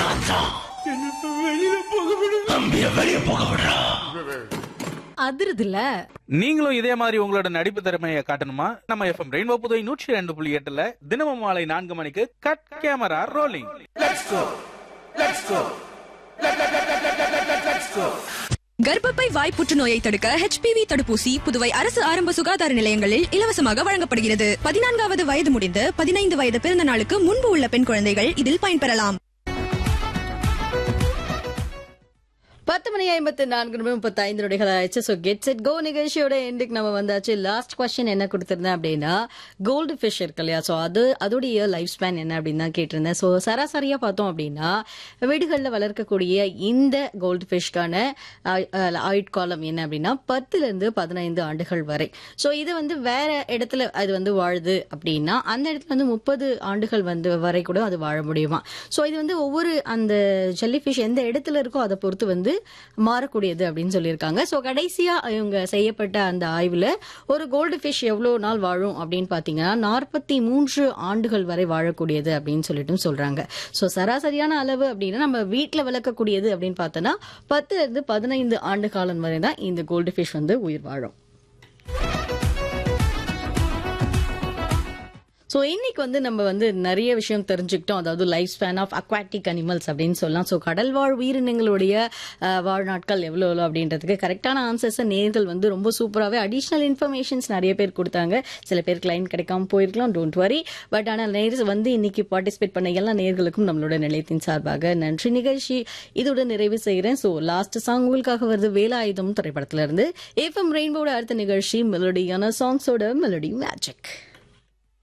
நான் தான் தம்பிய வெளிய போக விடுறா அதிருதுல நீங்களும் இதே மாதிரி உங்களோட நடிப்பு திறமையை காட்டணுமா நம்ம எஃப்எம் ரெயின்போ புதுவை நூற்றி ரெண்டு புள்ளி எட்டுல தினமும் மாலை நான்கு மணிக்கு கட் கேமரா ரோலிங் கர்ப்பப்பை வாய் புற்றுநோயை தடுக்க ஹெச்பிவி தடுப்பூசி புதுவை அரசு ஆரம்ப சுகாதார நிலையங்களில் இலவசமாக வழங்கப்படுகிறது பதினான்காவது வயது முடிந்து பதினைந்து வயது பிறந்த நாளுக்கு முன்பு உள்ள பெண் குழந்தைகள் இதில் பயன்பெறலாம் பத்து மணி ஐம்பத்தி நான்கு நிமிடம் முப்பத்தி ஐந்து நொடிகள் ஆயிடுச்சு ஸோ கெட் செட் கோ நிகழ்ச்சியோட எண்டுக்கு நம்ம வந்தாச்சு லாஸ்ட் கொஸ்டின் என்ன கொடுத்திருந்தேன் அப்படின்னா கோல்டு ஃபிஷ் இருக்கு இல்லையா ஸோ அது அதோடைய லைஃப் ஸ்பேன் என்ன அப்படின்னு தான் கேட்டிருந்தேன் ஸோ சராசரியாக பார்த்தோம் அப்படின்னா வீடுகளில் வளர்க்கக்கூடிய இந்த கோல்டு ஃபிஷ்க்கான ஆயுட்காலம் என்ன அப்படின்னா பத்துலேருந்து பதினைந்து ஆண்டுகள் வரை ஸோ இது வந்து வேற இடத்துல அது வந்து வாழுது அப்படின்னா அந்த இடத்துல வந்து முப்பது ஆண்டுகள் வந்து வரை கூட அது வாழ முடியுமா ஸோ இது வந்து ஒவ்வொரு அந்த ஜெல்லி ஃபிஷ் எந்த இடத்துல இருக்கோ அதை பொறுத்து வந்து மாறக்கூடியது அப்படின்னு சொல்லியிருக்காங்க ஸோ கடைசியா இவங்க செய்யப்பட்ட அந்த ஆய்வுல ஒரு கோல்டு ஃபிஷ் எவ்வளோ நாள் வாழும் அப்படின்னு பார்த்தீங்கன்னா நாற்பத்தி மூன்று ஆண்டுகள் வரை வாழக்கூடியது அப்படின்னு சொல்லிட்டு சொல்றாங்க ஸோ சராசரியான அளவு அப்படின்னா நம்ம வீட்டில் வளர்க்கக்கூடியது அப்படின்னு பார்த்தோன்னா பத்துல இருந்து பதினைந்து ஆண்டு காலம் வரை தான் இந்த கோல்டு ஃபிஷ் வந்து உயிர் வாழும் ஸோ இன்னைக்கு வந்து நம்ம வந்து நிறைய விஷயம் தெரிஞ்சுக்கிட்டோம் அதாவது life span of aquatic animals அப்படின்னு சொல்லலாம் ஸோ கடல் வாழ் உயிரினங்களுடைய அஹ், வாழ்நாட்கள் எவ்வளோ எவ்வளோ அப்படின்றதுக்கு கரெக்டான ஆன்சர்ஸை நேர்கள் வந்து ரொம்ப சூப்பராகவே அடிஷ்னல் இன்ஃபர்மேஷன்ஸ் நிறைய பேர் கொடுத்தாங்க சில பேருக்கு லைன் கிடைக்காம போயிருக்கலாம் டோன்ட் வரி பட் ஆனால் நேர் வந்து இன்னைக்கு பார்ட்டிசிபேட் பண்ண எல்லா நேர்களுக்கும் நம்மளோட நிலையத்தின் சார்பாக நன்றி நிகழ்ச்சி இதோட நிறைவு செய்கிறேன் ஸோ லாஸ்ட் சாங் உங்களுக்காக வருது வேலாயுதம் திரைப்படத்துல இருந்து எஃப்எம் ரெயின்போட அடுத்த நிகழ்ச்சி மெலடியான சாங்ஸோட மெலடி மேஜிக்